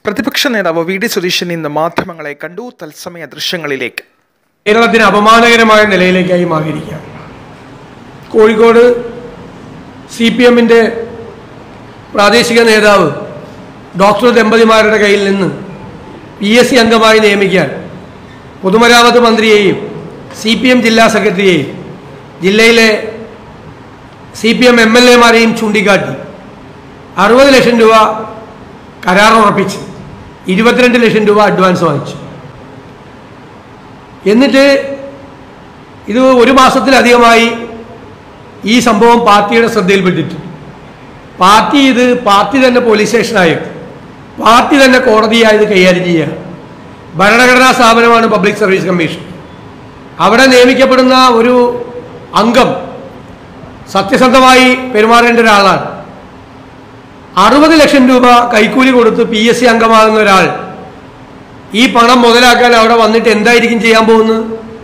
പ്രതിപക്ഷ നേതാവ് V D Sudheeshan ഇന്ന് മാധ്യമങ്ങളെ കണ്ടു തത്സമയ ദൃശ്യങ്ങളിലേക്ക് കേരളത്തിന് അപമാനകരമായ നിലയിലേക്കായി മാറിയിരിക്കുക കോഴിക്കോട് സി പി എമ്മിൻ്റെ പ്രാദേശിക നേതാവ് ഡോക്ടർ ദമ്പതിമാരുടെ കയ്യിൽ നിന്ന് പി എസ് സി അംഗമായി നിയമിക്കാൻ പൊതുമരാമത്ത് മന്ത്രിയെയും സി പി എം ജില്ലാ സെക്രട്ടറിയെയും ജില്ലയിലെ C P M M L എമാരെയും ചൂണ്ടിക്കാട്ടി അറുപത് ലക്ഷം രൂപ കരാർ ഉറപ്പിച്ച് ഇരുപത്തിരണ്ട് ലക്ഷം രൂപ അഡ്വാൻസ് വാങ്ങിച്ചു എന്നിട്ട് ഇത് ഒരു മാസത്തിലധികമായി ഈ സംഭവം പാർട്ടിയുടെ ശ്രദ്ധയിൽപ്പെട്ടിട്ട് പാർട്ടി ഇത് പാർട്ടി തന്നെ പോലീസ് സ്റ്റേഷനായും പാർട്ടി തന്നെ കോടതിയായി ഇത് കൈകാര്യം ചെയ്യുക ഭരണഘടനാ സ്ഥാപനമാണ് പബ്ലിക് സർവീസ് കമ്മീഷൻ അവിടെ നിയമിക്കപ്പെടുന്ന ഒരു അംഗം സത്യസന്ധമായി പെരുമാറേണ്ട ഒരാളാണ് അറുപത് ലക്ഷം രൂപ കൈക്കൂലി കൊടുത്ത് പി എസ് സി അംഗമാകുന്ന ഒരാൾ ഈ പണം മുതലാക്കാൻ അവിടെ വന്നിട്ട് എന്തായിരിക്കും ചെയ്യാൻ പോകുന്നത്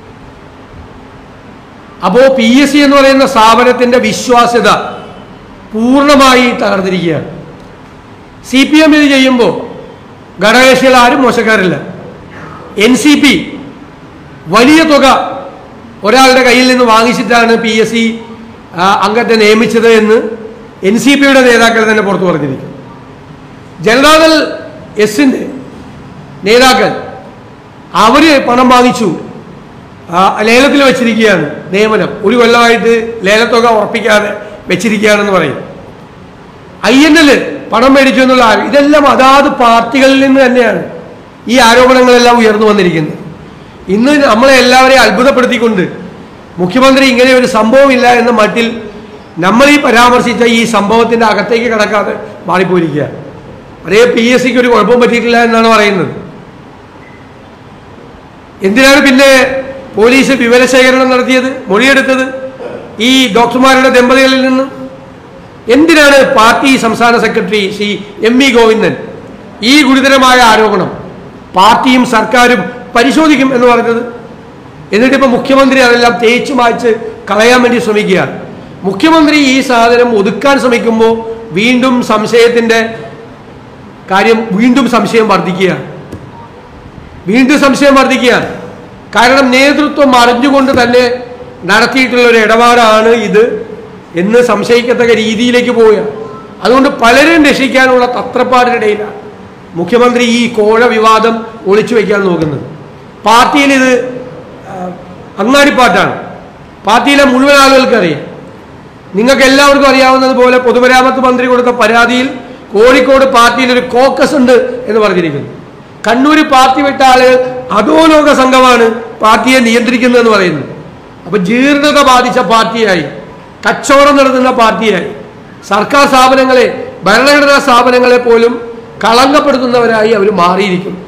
അപ്പോൾ പി എസ് സി എന്ന് പറയുന്ന സ്ഥാപനത്തിന്റെ വിശ്വാസ്യത പൂർണ്ണമായി തകർന്നിരിക്കുകയാണ് സി പി എം ഇത് ചെയ്യുമ്പോൾ ഘടകകക്ഷികൾ ആരും മോശക്കാരില്ല എൻ സി പി വലിയ തുക ഒരാളുടെ കയ്യിൽ നിന്ന് വാങ്ങിച്ചിട്ടാണ് പി എസ് സി അംഗത്തെ നിയമിച്ചത് എന്ന് എൻ സി പിയുടെ നേതാക്കൾ തന്നെ പുറത്തു പറഞ്ഞിരിക്കും ജനതാദൾ എസിൻ്റെ നേതാക്കൾ അവർ പണം വാങ്ങിച്ചു ആ, ലേലത്തിൽ വെച്ചിരിക്കുകയാണ് നിയമനം ഒരു കൊല്ലമായിട്ട് ലേലത്തുക ഉറപ്പിക്കാതെ വെച്ചിരിക്കുകയാണെന്ന് പറയും ഐ എൻ എൽ പണം മേടിച്ചു എന്നുള്ള ആ- ഇതെല്ലാം അതാത് പാർട്ടികളിൽ നിന്ന് തന്നെയാണ് ഈ ആരോപണങ്ങളെല്ലാം ഉയർന്നു വന്നിരിക്കുന്നത് ഇന്ന് നമ്മളെ എല്ലാവരെയും അത്ഭുതപ്പെടുത്തിക്കൊണ്ട് മുഖ്യമന്ത്രി ഇങ്ങനെ ഒരു സംഭവമില്ല എന്ന മട്ടിൽ നമ്മൾ ഈ പരാമർശിച്ച ഈ സംഭവത്തിന്റെ അകത്തേക്ക് കടക്കാതെ മാറിപ്പോയിരിക്കുക അതേ പി എസ് സിക്ക് ഒരു കുഴപ്പവും പറ്റിയിട്ടില്ല എന്നാണ് പറയുന്നത് എന്തിനാണ് പിന്നെ പോലീസ് വിവരശേഖരണം നടത്തിയത് മൊഴിയെടുത്തത് ഈ ഡോക്ടർമാരുടെ ദമ്പതികളിൽ നിന്ന് എന്തിനാണ് പാർട്ടി സംസ്ഥാന secretary Shri M V Govindan ഈ ഗുരുതരമായ ആരോപണം പാർട്ടിയും സർക്കാരും പരിശോധിക്കും എന്ന് പറഞ്ഞത് എന്നിട്ടിപ്പോൾ മുഖ്യമന്ത്രി അതെല്ലാം തേച്ചു മായ്ച്ച് കളയാൻ വേണ്ടി ശ്രമിക്കുകയാണ് മുഖ്യമന്ത്രി ഈ സാധനം ഒതുക്കാൻ ശ്രമിക്കുമ്പോൾ വീണ്ടും സംശയത്തിന്റെ കാര്യം വീണ്ടും സംശയം വർദ്ധിക്കുകയാണ് വീണ്ടും സംശയം വർദ്ധിക്കുകയാണ് കാരണം നേതൃത്വം അറിഞ്ഞുകൊണ്ട് തന്നെ നടത്തിയിട്ടുള്ള ഒരു ഇടപാടാണ് ഇത് എന്ന് സംശയിക്കത്തക്ക രീതിയിലേക്ക് പോവുകയാണ് അതുകൊണ്ട് പലരും രക്ഷിക്കാനുള്ള തത്രപ്പാടിനിടയിലാണ് മുഖ്യമന്ത്രി ഈ കോഴ വിവാദം ഒളിച്ചു വയ്ക്കാൻ നോക്കുന്നത് പാർട്ടിയിൽ ഇത് ആ, അങ്ങാടിപ്പാട്ടാണ് പാർട്ടിയിലെ മുഴുവൻ ആളുകൾക്ക് അറിയാം നിങ്ങൾക്ക് എല്ലാവർക്കും അറിയാവുന്നതുപോലെ പൊതുമരാമത്ത് മന്ത്രി കൊടുത്ത പരാതിയിൽ കോഴിക്കോട് പാർട്ടിയിൽ ഒരു കോക്കസ് ഉണ്ട് എന്ന് പറഞ്ഞിരിക്കുന്നു കണ്ണൂർ പാർട്ടി വിട്ട ആളുകൾ അധോലോക സംഘമാണ് പാർട്ടിയെ നിയന്ത്രിക്കുന്നതെന്ന് പറയുന്നു അപ്പൊ ജീർണത ബാധിച്ച പാർട്ടിയായി കച്ചവടം നടത്തുന്ന പാർട്ടിയായി സർക്കാർ സ്ഥാപനങ്ങളെ ഭരണഘടനാ സ്ഥാപനങ്ങളെ പോലും കളങ്കപ്പെടുത്തുന്നവരായി അവർ മാറിയിരിക്കുന്നു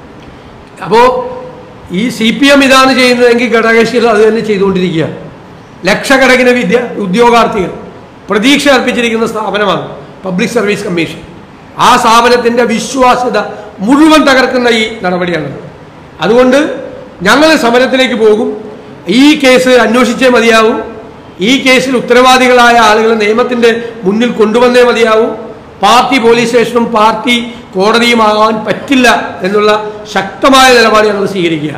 അപ്പോൾ ഈ സി പി എം ഇതാണ് ചെയ്യുന്നതെങ്കിൽ ഘടകകക്ഷികൾ അത് തന്നെ ചെയ്തുകൊണ്ടിരിക്കുക ലക്ഷക്കണക്കിന് വിദ്യ ഉദ്യോഗാർത്ഥികൾ പ്രതീക്ഷ അർപ്പിച്ചിരിക്കുന്ന സ്ഥാപനമാണ് പബ്ലിക് സർവീസ് കമ്മീഷൻ ആ സ്ഥാപനത്തിൻ്റെ വിശ്വാസ്യത മുഴുവൻ തകർക്കുന്ന ഈ നടപടിയാണ് അതുകൊണ്ട് ഞങ്ങൾ സമരത്തിലേക്ക് പോകും ഈ കേസ് അന്വേഷിച്ചേ മതിയാവൂ ഈ കേസിൽ ഉത്തരവാദികളായ ആളുകളെ നിയമത്തിൻ്റെ മുന്നിൽ കൊണ്ടുവന്നേ മതിയാവൂ പാർട്ടി പോലീസ് സ്റ്റേഷനും പാർട്ടി കോടതിയുമാകാൻ പറ്റില്ല എന്നുള്ള ശക്തമായ നിലപാട് ഞങ്ങൾ സ്വീകരിക്കുക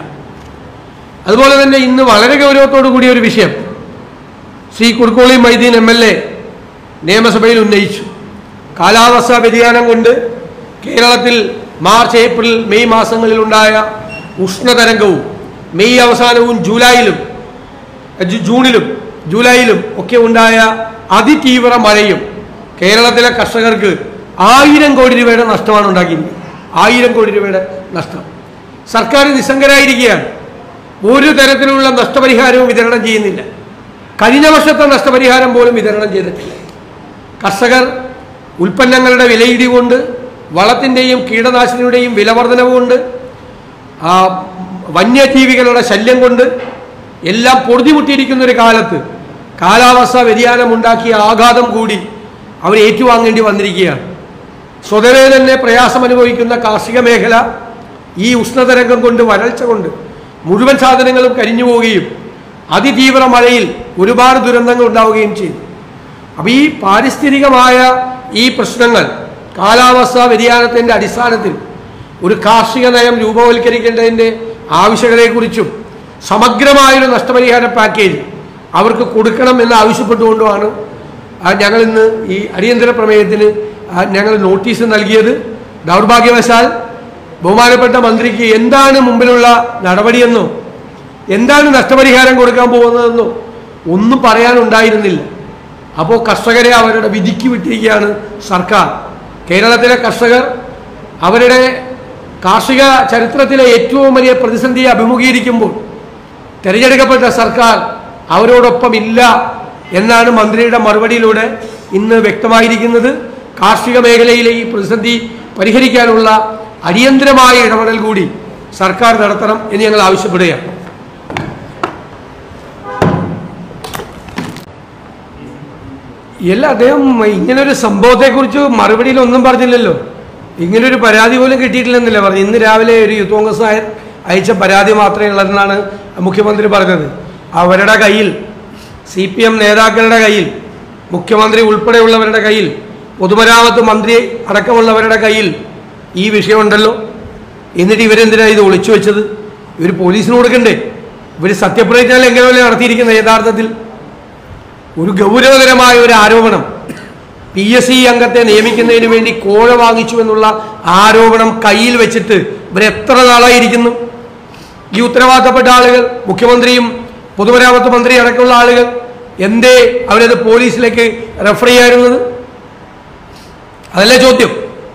അതുപോലെ തന്നെ ഇന്ന് വളരെ ഗൗരവത്തോടു കൂടിയ ഒരു വിഷയം Shri Kurukkoli Moideen M L A നിയമസഭയിൽ ഉന്നയിച്ചു കാലാവസ്ഥാ വ്യതിയാനം കൊണ്ട് കേരളത്തിൽ മാർച്ച് ഏപ്രിൽ മെയ് മാസങ്ങളിലുണ്ടായ ഉഷ്ണതരംഗവും മെയ് അവസാനവും ജൂലൈയിലും ജൂ- ജൂണിലും ജൂലൈയിലും ഒക്കെ ഉണ്ടായ അതിതീവ്ര മഴയും കേരളത്തിലെ കർഷകർക്ക് ആയിരം കോടി രൂപയുടെ നഷ്ടമാണ് ഉണ്ടാക്കിയിരിക്കുന്നത് ആയിരം കോടി രൂപയുടെ നഷ്ടം സർക്കാർ നിസ്സംഗരായിരിക്കുകയാണ് ഒരു തരത്തിലുള്ള നഷ്ടപരിഹാരവും വിതരണം ചെയ്യുന്നില്ല കഴിഞ്ഞ വർഷത്തെ നഷ്ടപരിഹാരം പോലും വിതരണം ചെയ്തിട്ടില്ല കർഷകർ ഉൽപ്പന്നങ്ങളുടെ വിലയിടി കൊണ്ട് വളത്തിൻ്റെയും കീടനാശിനിയുടെയും വിലവർധനവ് കൊണ്ട് ആ വന്യജീവികളുടെ ശല്യം കൊണ്ട് എല്ലാം പൊറുതിമുട്ടിയിരിക്കുന്ന ഒരു കാലത്ത് കാലാവസ്ഥ വ്യതിയാനം ഉണ്ടാക്കിയ ആഘാതം കൂടി അവർ ഏറ്റുവാങ്ങേണ്ടി വന്നിരിക്കുകയാണ് സ്വതവേ തന്നെ പ്രയാസം അനുഭവിക്കുന്ന കാർഷിക മേഖല ഈ ഉഷ്ണതരംഗം കൊണ്ട് വരൾച്ച കൊണ്ട് മുഴുവൻ സാധനങ്ങളും കരിഞ്ഞു പോവുകയും അതിതീവ്ര മഴയിൽ ഒരുപാട് ദുരന്തങ്ങൾ ഉണ്ടാവുകയും ചെയ്തു അപ്പോൾ ഈ പാരിസ്ഥിതികമായ ഈ പ്രശ്നങ്ങൾ കാലാവസ്ഥാ വ്യതിയാനത്തിൻ്റെ അടിസ്ഥാനത്തിൽ ഒരു കാർഷിക നയം രൂപവൽക്കരിക്കേണ്ടതിൻ്റെ ആവശ്യകതയെക്കുറിച്ചും സമഗ്രമായൊരു നഷ്ടപരിഹാര പാക്കേജ് അവർക്ക് കൊടുക്കണം എന്ന് ആവശ്യപ്പെട്ടുകൊണ്ടുമാണ് ആ, ഞങ്ങൾ ഇന്ന് ഈ അടിയന്തര പ്രമേയത്തിന് ആ, ഞങ്ങൾ നോട്ടീസ് നൽകിയത് ദൗർഭാഗ്യവശാൽ ബഹുമാനപ്പെട്ട മന്ത്രിക്ക് എന്താണ് മുമ്പിലുള്ള നടപടിയെന്നോ എന്താണ് നഷ്ടപരിഹാരം കൊടുക്കാൻ പോകുന്നതെന്നോ ഒന്നും പറയാനുണ്ടായിരുന്നില്ല അപ്പോൾ കർഷകരെ അവരുടെ വിധിക്ക് വിട്ടിരിക്കുകയാണ് സർക്കാർ കേരളത്തിലെ കർഷകർ അവരുടെ കാർഷിക ചരിത്രത്തിലെ ഏറ്റവും വലിയ പ്രതിസന്ധിയെ അഭിമുഖീകരിക്കുമ്പോൾ തിരഞ്ഞെടുക്കപ്പെട്ട സർക്കാർ അവരോടൊപ്പം ഇല്ല എന്നാണ് മന്ത്രിയുടെ മറുപടിയിലൂടെ ഇന്ന് വ്യക്തമായിരിക്കുന്നത് കാർഷിക മേഖലയിലെ ഈ പ്രതിസന്ധി പരിഹരിക്കാനുള്ള അടിയന്തരമായ ഇടപെടൽ കൂടി സർക്കാർ നടത്തണം എന്ന് ഞങ്ങൾ ആവശ്യപ്പെടുകയാണ് ഇല്ല അദ്ദേഹം ഇങ്ങനൊരു സംഭവത്തെക്കുറിച്ച് മറുപടിയിൽ ഒന്നും പറഞ്ഞില്ലല്ലോ ഇങ്ങനൊരു പരാതി പോലും കിട്ടിയിട്ടില്ലെന്നില്ല പറഞ്ഞു ഇന്ന് രാവിലെ ഒരു യൂത്ത് കോൺഗ്രസ് നായർ അയച്ച പരാതി മാത്രമേ ഉള്ളതെന്നാണ് മുഖ്യമന്ത്രി പറഞ്ഞത് അവരുടെ കയ്യിൽ സി പി എം നേതാക്കളുടെ കയ്യിൽ മുഖ്യമന്ത്രി ഉൾപ്പെടെയുള്ളവരുടെ കയ്യിൽ പൊതുമരാമത്ത് മന്ത്രി അടക്കമുള്ളവരുടെ കയ്യിൽ ഈ വിഷയമുണ്ടല്ലോ എന്നിട്ട് ഇവരെന്തിനാണ് ഇത് ഒളിച്ചു വെച്ചത് ഇവർ പോലീസിന് കൊടുക്കണ്ടേ ഇവർ സത്യപ്രതിജ്ഞ ലംഘനമല്ലേ നടത്തിയിരിക്കുന്നത് യഥാർത്ഥത്തിൽ ഒരു ഗൗരവകരമായ ഒരു ആരോപണം പി എസ് സി അംഗത്തെ നിയമിക്കുന്നതിന് വേണ്ടി കോഴ വാങ്ങിച്ചു എന്നുള്ള ആരോപണം കയ്യിൽ വെച്ചിട്ട് ഇവർ എത്ര നാളായിരിക്കുന്നു ഈ ഉത്തരവാദിത്തപ്പെട്ട ആളുകൾ മുഖ്യമന്ത്രിയും പൊതുമരാമത്ത് മന്ത്രി അടക്കമുള്ള ആളുകൾ എന്തേ അവരത് പോലീസിലേക്ക് റെഫർ ചെയ്യാറുള്ളത് അതല്ലേ ചോദ്യം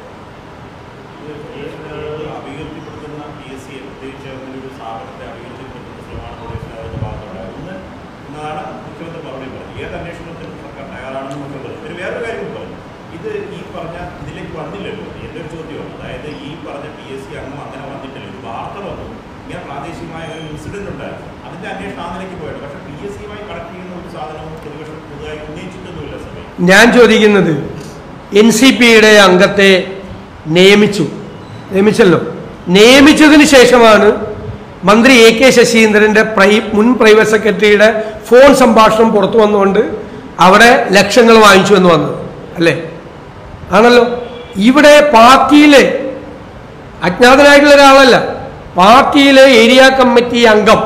അഭിവൃദ്ധിപ്പെടുത്തുന്ന പി എസ് സി പ്രത്യേകിച്ച് അങ്ങനെ ഒരു സ്ഥാപനത്തെ അഭിവൃദ്ധിപ്പെടുത്തുന്ന ശ്രമമാണ് പോലീസിന്റെ ഭാഗത്തുണ്ടായത് ഒന്ന് എന്നാണ് മുഖ്യമന്ത്രി മറുപടി പറഞ്ഞത് ഏത് അന്വേഷണത്തിനും സർക്കാർ തയ്യാറാണെന്ന് മുഖ്യമന്ത്രി പറഞ്ഞു. പിന്നെ വേറൊരു കാര്യം കൂടി പറഞ്ഞു ഇത് ഈ പറഞ്ഞ ഇതിലേക്ക് വന്നില്ലല്ലോ എൻ്റെ ഒരു ചോദ്യമാണ് അതായത് ഈ പറഞ്ഞ പി എസ് സി അംഗം അങ്ങനെ വന്നിട്ടില്ല ഒരു വാർത്ത വന്നു ഇങ്ങനെ പ്രാദേശികമായ ഒരു ഇൻസിഡന്റ് ഉണ്ടായിരുന്നു അതിന്റെ അന്വേഷണം ആ നിലയ്ക്ക് പോയത് പക്ഷേ പി എസ് സിയുമായി കണക്ട് ചെയ്യുന്ന ഒരു സാധനവും പ്രതിപക്ഷം പുതുതായി ഉന്നയിച്ചിട്ടൊന്നുമില്ല സമയം ഞാൻ ചോദിക്കുന്നത് എൻ സി പിയുടെ അംഗത്തെ നിയമിച്ചു നിയമിച്ചല്ലോ നിയമിച്ചതിന് ശേഷമാണ് മന്ത്രി എ കെ ശശീന്ദ്രന്റെ പ്രൈ മുൻ പ്രൈവറ്റ് സെക്രട്ടറിയുടെ ഫോൺ സംഭാഷണം പുറത്തു വന്നുകൊണ്ട് അവിടെ ലക്ഷങ്ങൾ വാങ്ങിച്ചു എന്ന് വന്നത് അല്ലേ ആണല്ലോ ഇവിടെ പാർട്ടിയിലെ അജ്ഞാതനായിട്ടുള്ള ഒരാളല്ല പാർട്ടിയിലെ ഏരിയ കമ്മിറ്റി അംഗം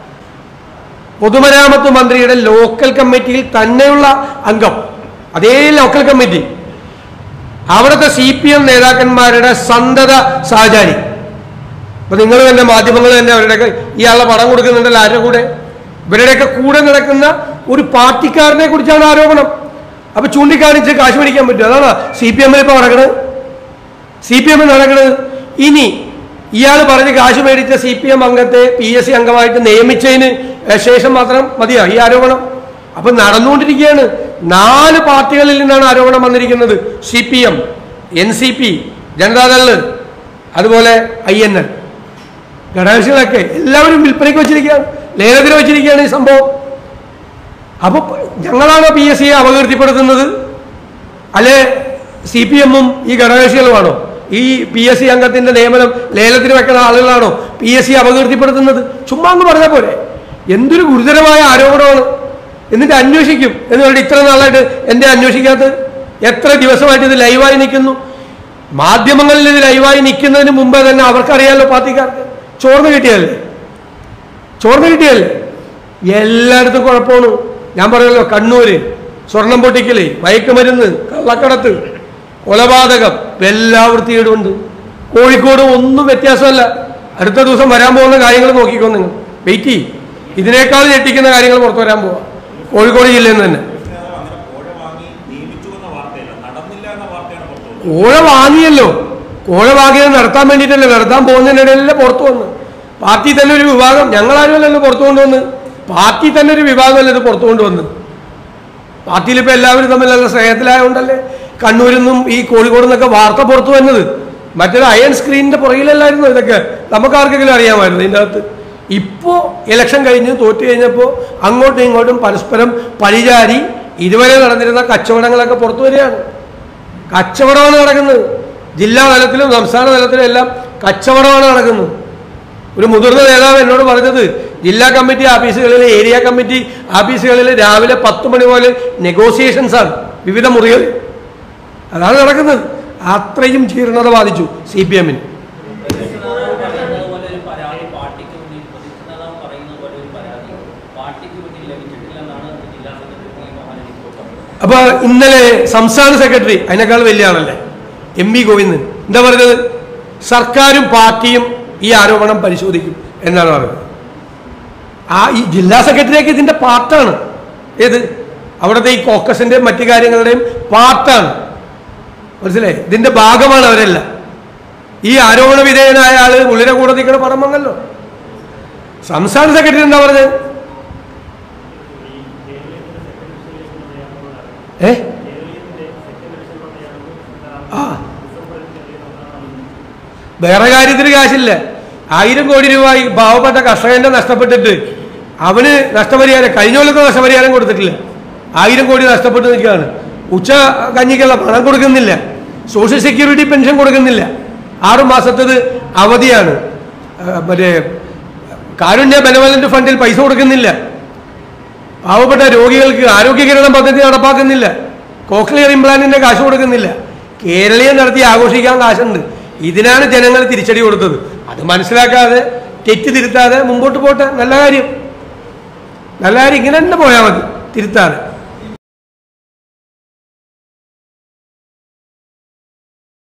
പൊതുമരാമത്ത് മന്ത്രിയുടെ ലോക്കൽ കമ്മിറ്റിയിൽ തന്നെയുള്ള അംഗം അതേ ലോക്കൽ കമ്മിറ്റി അവിടുത്തെ സി പി എം നേതാക്കന്മാരുടെ സന്തത സഹചാരി അപ്പൊ നിങ്ങൾ തന്നെ മാധ്യമങ്ങൾ തന്നെ അവരുടെയൊക്കെ ഇയാളുടെ പടം കൊടുക്കുന്നുണ്ടല്ലോ ആരുടെ കൂടെ ഇവരുടെയൊക്കെ കൂടെ നടക്കുന്ന ഒരു പാർട്ടിക്കാരനെ കുറിച്ചാണ് ആരോപണം അപ്പൊ ചൂണ്ടിക്കാണിച്ച് കാശ് മേടിക്കാൻ പറ്റും അതാണ് സി പി എമ്മിൽ ഇപ്പൊ നടക്കുന്നത് സി പി എമ്മിൽ നടക്കുന്നത് ഇനി ഇയാൾ പറഞ്ഞ് കാശ് മേടിച്ച സി പി എം അംഗത്തെ പി എസ് സി അംഗമായിട്ട് നിയമിച്ചതിന് ശേഷം മാത്രം മതിയോ ഈ ആരോപണം അപ്പൊ നടന്നുകൊണ്ടിരിക്കുകയാണ് നാല് പാർട്ടികളിൽ നിന്നാണ് ആരോപണം വന്നിരിക്കുന്നത് C P M N C P Janata Dal അതുപോലെ ഐ എൻ എൽ ഘടകകക്ഷികളൊക്കെ എല്ലാവരും വിൽപ്പനയ്ക്ക് വെച്ചിരിക്കുകയാണ് ലേലത്തിന് വെച്ചിരിക്കുകയാണ് ഈ സംഭവം അപ്പൊ ഞങ്ങളാണോ പി എസ് സിയെ അപകീർത്തിപ്പെടുത്തുന്നത് അല്ലെ സി പി എമ്മും ഈ ഘടകകക്ഷികളുമാണോ ഈ പി എസ് സി അംഗത്തിന്റെ നിയമനം ലേലത്തിന് വെക്കുന്ന ആളുകളാണോ പി എസ് സി അപകീർത്തിപ്പെടുത്തുന്നത് ചുമ്മാ എന്ന് പറഞ്ഞാൽ പോരെ എന്തൊരു ഗുരുതരമായ ആരോപണമാണ് എന്നിട്ട് അന്വേഷിക്കും എന്ന് പറഞ്ഞിട്ട് ഇത്ര നാളായിട്ട് എന്റെ അന്വേഷിക്കാത്തത് എത്ര ദിവസമായിട്ട് ഇത് ലൈവായി നിൽക്കുന്നു മാധ്യമങ്ങളിൽ ഇത് ലൈവായി നിൽക്കുന്നതിന് മുമ്പേ തന്നെ അവർക്കറിയാലോ പാർട്ടിക്കാർക്ക് ചോർന്ന് കിട്ടിയല്ലേ ചോർന്ന് കിട്ടിയല്ലേ എല്ലായിടത്തും കുഴപ്പമാണ് ഞാൻ പറയല്ലോ കണ്ണൂര് സ്വർണം പൊട്ടിക്കല് മയക്കുമരുന്ന് കള്ളക്കടത്ത് കൊലപാതകം എല്ലാം വൃത്തികേടുണ്ട് കോഴിക്കോട് ഒന്നും വ്യത്യാസമല്ല അടുത്ത ദിവസം വരാൻ പോകുന്ന കാര്യങ്ങൾ നോക്കിക്കോ നിങ്ങൾ വെയിറ്റ് ചെയ്യും ഇതിനേക്കാൾ ഞെട്ടിക്കുന്ന കാര്യങ്ങൾ പുറത്തു വരാൻ പോവാം കോഴിക്കോട് ജില്ലയിൽ നിന്ന് തന്നെ പ്രതിപക്ഷ നേതാവ് അങ്ങനെ കോഴ വാങ്ങി നിയമിച്ചു എന്ന വാർത്തയല്ല നടന്നില്ല എന്ന വാർത്തയാണ് പുറത്തു വന്നത് കോഴ വാങ്ങിയല്ലോ കോഴ വാങ്ങിയത് നടത്താൻ വേണ്ടിയിട്ടല്ലേ നടത്താൻ പോകുന്നതിനിടയിലല്ലേ പുറത്തു വന്ന് പാർട്ടി തന്നെ ഒരു വിഭാഗം ഞങ്ങളാരുമല്ലല്ലോ പുറത്തു കൊണ്ടുവന്ന് പാർട്ടി തന്നെ ഒരു വിഭാഗമല്ലേ ഇത് പുറത്തു കൊണ്ടുവന്ന് പാർട്ടിയിൽ ഇപ്പൊ എല്ലാവരും തമ്മിൽ നല്ല സ്നേഹത്തിലായതുകൊണ്ടല്ലേ കണ്ണൂരിൽ നിന്നും ഈ കോഴിക്കോട് നിന്നൊക്കെ വാർത്ത പുറത്തു വന്നത് മറ്റൊരു അയൺ സ്ക്രീനിന്റെ പുറകിലല്ലായിരുന്നു ഇതൊക്കെ നമുക്ക് ആർക്കെങ്കിലും അറിയാമായിരുന്നു ഇതിൻ്റെ അകത്ത് ഇപ്പോ ഇലക്ഷൻ കഴിഞ്ഞ് തോറ്റു കഴിഞ്ഞപ്പോൾ അങ്ങോട്ടും ഇങ്ങോട്ടും പരസ്പരം പഴിചാരി ഇതുവരെ നടന്നിരുന്ന കച്ചവടങ്ങളൊക്കെ പുറത്തു വരികയാണ് കച്ചവടമാണ് നടക്കുന്നത് ജില്ലാ തലത്തിലും സംസ്ഥാന തലത്തിലും എല്ലാം കച്ചവടമാണ് നടക്കുന്നത് ഒരു മുതിർന്ന നേതാവ് എന്നോട് പറഞ്ഞത് ജില്ലാ കമ്മിറ്റി ഓഫീസുകളിൽ ഏരിയ കമ്മിറ്റി ഓഫീസുകളിൽ രാവിലെ പത്ത് മണി പോലെ നെഗോസിയേഷൻസ് ആണ് വിവിധ മുറികളിൽ അതാണ് നടക്കുന്നത് അത്രയും ജീർണത ബാധിച്ചു സി പി എമ്മിന് അപ്പൊ ഇന്നലെ സംസ്ഥാന സെക്രട്ടറി അതിനേക്കാൾ വലിയ ആളല്ലേ എം വി ഗോവിന്ദൻ എന്താ പറഞ്ഞത് സർക്കാരും പാർട്ടിയും ഈ ആരോപണം പരിശോധിക്കും എന്നാണ് പറഞ്ഞത് ആ ഈ ജില്ലാ സെക്രട്ടറിയൊക്കെ ഇതിന്റെ പാർട്ടാണ് ഏത് അവിടുത്തെ ഈ കോക്കസിന്റെയും മറ്റു കാര്യങ്ങളുടെയും പാർട്ടാണ് മനസ്സിലായി ഇതിന്റെ ഭാഗമാണ് അവരെല്ലാം ഈ ആരോപണ വിധേയനായ ആള് ഉള്ളിലെ കൂടെ നിൽക്കുന്ന പടം വന്നല്ലോ സംസ്ഥാന സെക്രട്ടറി എന്താ പറഞ്ഞത് ഏ ആ വേറെ കാര്യത്തിന് കാശില്ല ആയിരം കോടി രൂപ ഈ പാവപ്പെട്ട കർഷകന്റെ നഷ്ടപ്പെട്ടിട്ട് അവന് നഷ്ടപരിഹാരം കഴിഞ്ഞ കൊല്ലത്തെ നഷ്ടപരിഹാരം കൊടുത്തിട്ടില്ല ആയിരം കോടി നഷ്ടപ്പെട്ട് നിൽക്കുകയാണ് ഉച്ച കഞ്ഞിക്കുള്ള പണം കൊടുക്കുന്നില്ല സോഷ്യൽ സെക്യൂരിറ്റി പെൻഷൻ കൊടുക്കുന്നില്ല ആറു മാസത്തത് അവധിയാണ് ആ, മറ്റേ കാരുണ്യ ബെനവലന്റ് ഫണ്ടിൽ പൈസ കൊടുക്കുന്നില്ല പാവപ്പെട്ട രോഗികൾക്ക് ആരോഗ്യകിരണം പദ്ധതി നടപ്പാക്കുന്നില്ല കോക്ലിയർ ഇംപ്ലാന്റിന്റെ കാശ് കൊടുക്കുന്നില്ല കേരളീയം നടത്തി ആഘോഷിക്കാൻ കാശുണ്ട് ഇതിനാണ് ജനങ്ങൾ തിരിച്ചടി കൊടുത്തത് അത് മനസ്സിലാക്കാതെ തെറ്റ് തിരുത്താതെ മുമ്പോട്ട് പോട്ടെ നല്ല കാര്യം നല്ല കാര്യം ഇങ്ങനെ തന്നെ പോയാൽ മതി തിരുത്താതെ